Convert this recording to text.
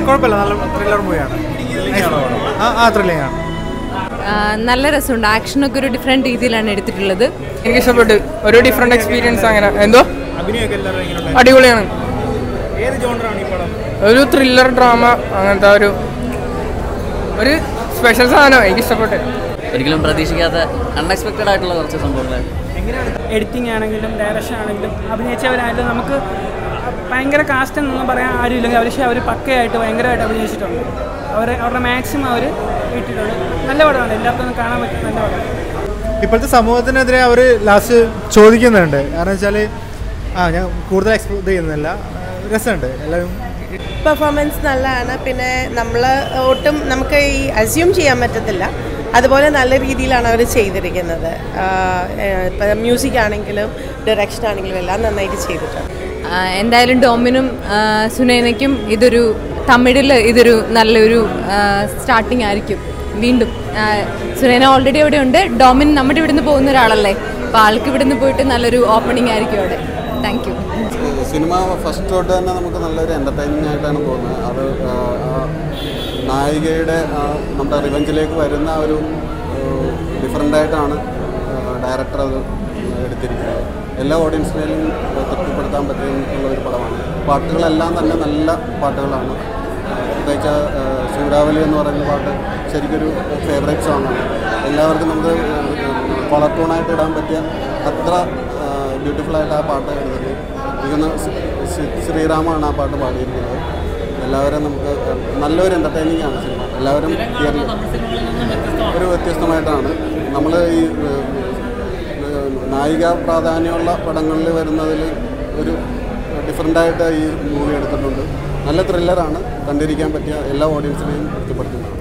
കുഴപ്പമില്ല നല്ല ത്രില്ലർ മൂവിയാണ് ആ ആ ത്രില്ലിംഗ് ആണ് ആ, നല്ല രസമുണ്ട് ആക്ഷനൊക്കെ ഒരു ഡിഫറെൻറ്റ് രീതിയിലാണ് എടുത്തിട്ടുള്ളത് എനിക്ക് ഇഷ്ടപ്പെട്ടു ഒരു ഡിഫറെന്റ് എക്സ്പീരിയൻസ് അങ്ങനെ എന്തോ അഭിനയമൊക്കെ എല്ലാവരും എങ്ങനെയുണ്ട് അടിപൊളിയാണ് ഏത് ജോണറാണ് ഈ പടം ഒരു ത്രില്ലർ ഡ്രാമ അങ്ങനത്തെ ഒരു ഒരു സ്പെഷ്യൽ സാധനം എനിക്ക് ഇഷ്ടപ്പെട്ടു ഒരിക്കലും പ്രതീക്ഷിക്കാത്ത അൺഎക്സ്പെക്റ്റഡ് ആയിട്ടുള്ള കുറച്ച് സംഭവങ്ങൾ എഡിറ്റിംഗ് ആണെങ്കിലും ഡയറക്ഷൻ ആണെങ്കിലും അഭിനയിച്ചവരായാലും നമുക്ക് ഭയങ്കര കാസ്റ്റ് എന്നൊന്നും പറയാൻ ആരുമില്ലെങ്കിൽ അവർ പക്ഷേ അവർ പക്കയായിട്ട് ഭയങ്കരമായിട്ട് അഭിനയിച്ചിട്ടുണ്ട് അവർ അവരുടെ മാക്സിമം അവർ ഇട്ടിട്ടുണ്ട് നല്ല പടമാണ് എല്ലാവർക്കും ഒന്ന് കാണാൻ പറ്റുന്ന നല്ല പടമാണ് ഇപ്പോഴത്തെ സമൂഹത്തിനെതിരെ അവർ ലാസ്റ്റ് ചോദിക്കുന്നുണ്ട് കാരണം വെച്ചാൽ ആ ഞാൻ കൂടുതൽ എക്സ്പ്ലോർ ചെയ്യുന്നില്ല രസമുണ്ട് എല്ലാവരും പെർഫോമൻസ് നല്ലതാണ് പിന്നെ നമ്മൾ ഒട്ടും നമുക്ക് ഈ അസ്യൂം ചെയ്യാൻ പറ്റത്തില്ല അതുപോലെ നല്ല രീതിയിലാണ് അവർ ചെയ്തിരിക്കുന്നത് ഇപ്പം മ്യൂസിക് ആണെങ്കിലും ഡയറക്ഷൻ ആണെങ്കിലും എല്ലാം നന്നായിട്ട് ചെയ്തിട്ടുണ്ട് ആ, എന്തായാലും ഡോമിനും ആ, സുനൈനയ്ക്കും ഇതൊരു തമിഴിൽ ഇതൊരു നല്ലൊരു സ്റ്റാർട്ടിംഗ് ആയിരിക്കും വീണ്ടും ആ, സുനൈന ഓൾറെഡി അവിടെ ഉണ്ട് ഡോമിൻ നമ്മുടെ ഇവിടുന്ന് പോകുന്ന ഒരാളല്ലേ അപ്പോൾ ആൾക്ക് ഇവിടുന്ന് പോയിട്ട് നല്ലൊരു ഓപ്പണിംഗ് ആയിരിക്കും അവിടെ താങ്ക് യു സിനിമ ഫസ്റ്റ് തൊട്ട് തന്നെ നമുക്ക് നല്ലൊരു എൻ്റർടൈനിങ് ആയിട്ടാണ് തോന്നുന്നത് അത് ആ, ആ നായികയുടെ ആ നമ്മുടെ റിവഞ്ചിലേക്ക് വരുന്ന ആ ഒരു ഡിഫറെൻ്റ് ആയിട്ടാണ് ഡയറക്ടർ അത് എടുത്തിരിക്കുന്നത് എല്ലാ ഓഡിയൻസിനെയും തൃപ്തിപ്പെടുത്താൻ പറ്റിയിട്ടുള്ള ഒരു പടമാണ് പാട്ടുകളെല്ലാം തന്നെ നല്ല പാട്ടുകളാണ് ആ, പ്രത്യേകിച്ച് ആ, സൂരാവലി എന്ന് പറയുന്ന പാട്ട് ശരിക്കൊരു ഫേവറേറ്റ് സോങ്ങാണ് എല്ലാവർക്കും നമുക്ക് കോളർ ടൂണായിട്ട് ഇടാൻ പറ്റിയ അത്ര ബ്യൂട്ടിഫുൾ ആയിട്ട് ആ പാട്ട് എടുത്തിട്ട് ഇരിക്കുന്ന ശ്രീറാമാണ് ആ പാട്ട് പാടിയിരിക്കുന്നത് എല്ലാവരും നമുക്ക് നല്ലൊരു എൻ്റർടൈനിങ് ആണ് സിനിമ എല്ലാവരും തിയേറ്ററിൽ ഒരു വ്യത്യസ്തമായിട്ടാണ് നമ്മൾ ഈ ഏഹ്, ഏഹ്, നായിക പ്രാധാന്യമുള്ള പടങ്ങളിൽ വരുന്നതിൽ ഒരു ഡിഫറെൻ്റായിട്ട് ഈ മൂവി എടുത്തിട്ടുണ്ട് നല്ല ത്രില്ലറാണ് കണ്ടിരിക്കാൻ പറ്റിയ എല്ലാ ഓഡിയൻസിനെയും തൃപ്തിപ്പെടുത്തുന്നത്